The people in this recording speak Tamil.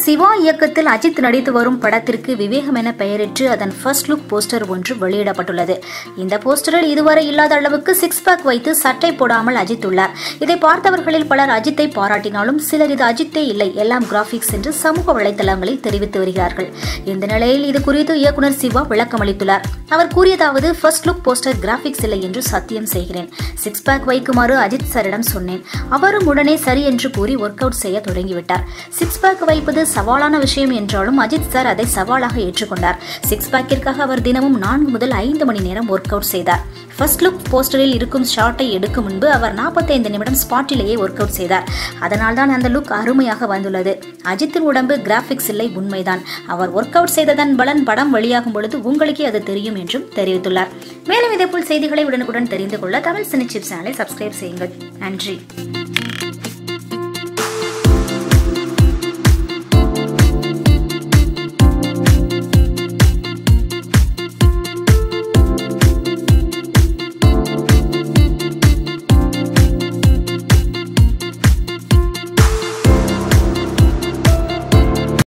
சிவா இயக்கத்தில் அஜித் நடித்து வரும் படத்திற்கு விவேகம் என பெயரிட்டு அதன் ஃபர்ஸ்ட் லுக் போஸ்டர் ஒன்று வெளியிடப்பட்டுள்ளது இந்த போஸ்டரில் இதுவரை இல்லாத அளவுக்கு சிக்ஸ் பேக் வைத்து சட்டை போடாமல் அஜித் உள்ளார் இதை பார்த்தவர்களில் பலர் அஜித்தை பாராட்டினாலும் சிலர் இது அஜித்தே இல்லை எல்லாம் கிராபிக்ஸ் என்று சமூக வலைதளங்களில் தெரிவித்து வருகிறார்கள் இந்த நிலையில் இது குறித்து இயக்குனர் சிவா விளக்கம் அளித்துள்ளார் அவர் கூறியதாவது ஃபர்ஸ்ட் லுக் போஸ்டர் கிராபிக்ஸ் இல்லை என்று சத்தியம் செய்கிறேன் சிக்ஸ் பேக் வைக்குமாறு அஜித் சாரிடம் சொன்னேன் அவரும் உடனே சரி என்று கூறி ஒர்க் அவுட் செய்ய தொடங்கிவிட்டார் சிக்ஸ் பேக் வைப்பது சவாலான விஷயம் என்றாலும் அஜித் சார் அதை சவாலாக ஏற்றுக்கொண்டார் சிக்ஸ் பேக்கிற்காக அவர் தினமும் நான்கு முதல் ஐந்து மணி நேரம் ஒர்க் அவுட் செய்தார் ஃபர்ஸ்ட் லுக் போஸ்டரில் இருக்கும் ஷாட்டை எடுக்கும் முன்பு அவர் 45 நிமிடம் ஸ்பாட்டிலேயே ஒர்க் அவுட் செய்தார் அதனால் தான் அந்த லுக் அருமையாக வந்துள்ளது அஜித்தின் உடம்பு கிராபிக்ஸ் இல்லை உண்மைதான் அவர் ஒர்க் அவுட் செய்ததன் பலன் படம் வெளியாகும் பொழுது உங்களுக்கே அது தெரியும் என்றும் தெரிவித்துள்ளார் மேலும் இதேபோல் செய்திகளை உடனுக்குடன் தெரிந்து கொள்ள தமிழ் சினி சிப் சேனலை சப்ஸ்கிரைப் செய்யுங்கள் நன்றி